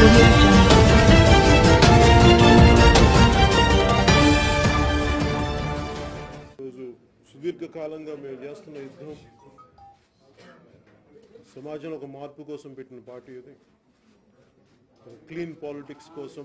audio jungle. రోజు సుదీర్ఘకాలంగా మేము చేస్తున్న యుద్ధం సమాజంలో ఒక మార్పు కోసం పెట్టిన పార్టీ ఇది ఒక క్లీన్ పాలిటిక్స్ కోసం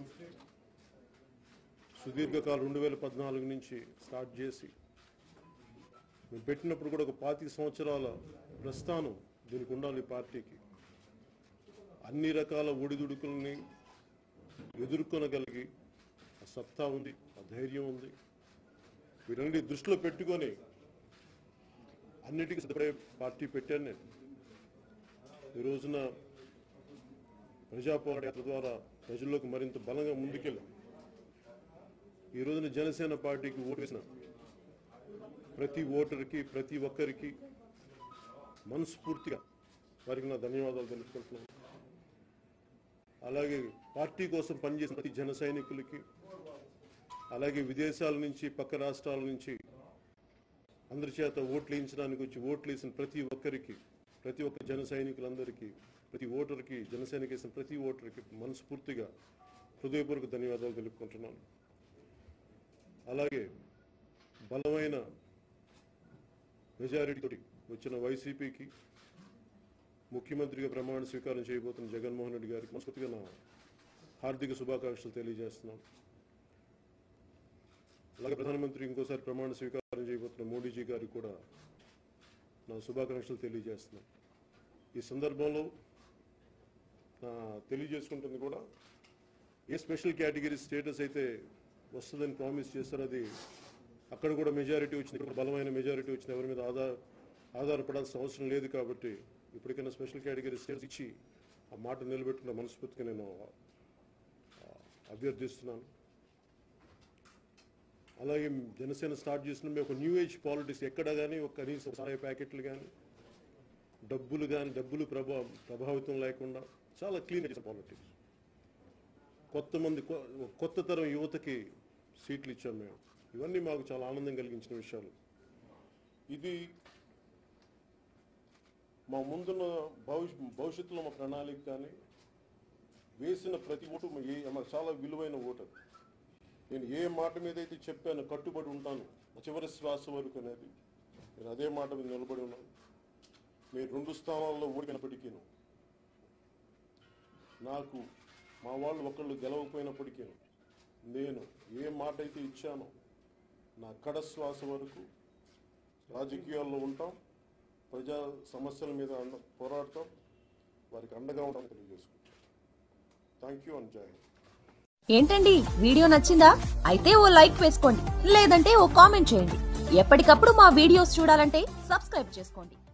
సుదీర్ఘకాలం రెండు వేల పద్నాలుగు నుంచి స్టార్ట్ చేసి మేము పెట్టినప్పుడు కూడా ఒక పాతిక సంవత్సరాల ప్రస్థానం దీనికి ఉండాలి ఈ పార్టీకి అన్ని రకాల ఒడిదుడుకుల్ని ఎదుర్కొనగలిగి ఆ సత్తా ఉంది ఆ ధైర్యం ఉంది వీటన్నిటి దృష్టిలో పెట్టుకొని అన్నిటికీ సిద్ధపడే పార్టీ పెట్టాను నేను ఈ రోజున ప్రజా పోరాట యాత్ర ద్వారా ప్రజల్లోకి మరింత బలంగా ముందుకెళ్ళాం ఈ రోజున జనసేన పార్టీకి ఓటు వేసిన ప్రతి ఓటర్కి ప్రతి ఒక్కరికి మనస్ఫూర్తిగా వారికి నా ధన్యవాదాలు తెలుపుకుంటున్నాను అలాగే పార్టీ కోసం పనిచేసిన ప్రతి జన సైనికులకి అలాగే విదేశాల నుంచి పక్క రాష్ట్రాల నుంచి అందరి చేత ఓట్లు వేయించడానికి వచ్చి ఓట్లు వేసిన ప్రతి ఒక్కరికి ప్రతి ఒక్క జన సైనికులందరికీ ప్రతి ఓటర్కి జన సైనిక వేసిన ప్రతి ఓటర్కి మనస్ఫూర్తిగా హృదయపూర్వక ధన్యవాదాలు తెలుపుకుంటున్నాను అలాగే బలమైన మెజారిటీతోటి వచ్చిన వైసీపీకి ముఖ్యమంత్రిగా ప్రమాణ స్వీకారం చేయబోతున్న జగన్మోహన్ రెడ్డి గారికి మనస్ఫూర్తిగా నా హార్దిక శుభాకాంక్షలు తెలియజేస్తున్నాను అలాగే ప్రధానమంత్రి ఇంకోసారి ప్రమాణ స్వీకారం చేయబోతున్న మోడీజీ గారికి కూడా నా శుభాకాంక్షలు తెలియజేస్తున్నాను ఈ సందర్భంలో నా తెలియజేసుకుంటుంది కూడా ఏ స్పెషల్ కేటగిరీ స్టేటస్ అయితే వస్తుందని ప్రామిస్ చేస్తారో అది అక్కడ కూడా మెజారిటీ వచ్చింది ఇక్కడ బలమైన మెజారిటీ వచ్చింది ఎవరి మీద ఆధార ఆధారపడాల్సిన అవసరం లేదు కాబట్టి ఇప్పటికైనా స్పెషల్ కేటగిరీ స్టేటస్ ఇచ్చి ఆ మాట నిలబెట్టుకున్న మనస్ఫూర్తిగా నేను ఆ, అభ్యర్థిస్తున్నాను అలాగే జనసేన స్టార్ట్ చేసిన మేము ఒక న్యూ ఏజ్ పాలిటిక్స్ ఎక్కడ కానీ ఒక కనీసం సహాయ ప్యాకెట్లు కానీ డబ్బులు కానీ డబ్బులు ప్రభా ప్రభావితం లేకుండా చాలా క్లీన్ చేసిన పాలిటిక్స్ కొత్త మంది కొ- కొత్త తరం యువతకి సీట్లు ఇచ్చాం మేము ఇవన్నీ మాకు చాలా ఆనందం కలిగించిన విషయాలు ఇది మా ముందున్న భవిష్య భవిష్యత్తులో మా ప్రణాళిక కానీ వేసిన ప్రతి ఓటు మా ఏ మాకు చాలా విలువైన ఓటు అది. నేను ఏ మాట మీద అయితే చెప్పాను కట్టుబడి ఉంటాను నా చివరి శ్వాస వరకు అనేది నేను అదే మాట మీద నిలబడి ఉన్నాను నేను రెండు స్థానాల్లో ఓడినప్పటికీ నాకు మా వాళ్ళు ఒకళ్ళు గెలవకపోయినప్పటికీ నేను ఏ మాట అయితే ఇచ్చానో నా కడ శ్వాస వరకు రాజకీయాల్లో ఉంటాం ప్రజా సమస్యల మీద అండ పోరాడతాం వారికి అండగా ఉంటాం తెలియజేసుకుంటాం థ్యాంక్ యూ అండ్ జై హింద్ ఏంటండి వీడియో నచ్చిందా అయితే ఓ లైక్ వేసుకోండి లేదంటే ఓ కామెంట్ చేయండి ఎప్పటికప్పుడు మా వీడియోస్ చూడాలంటే సబ్స్క్రైబ్ చేసుకోండి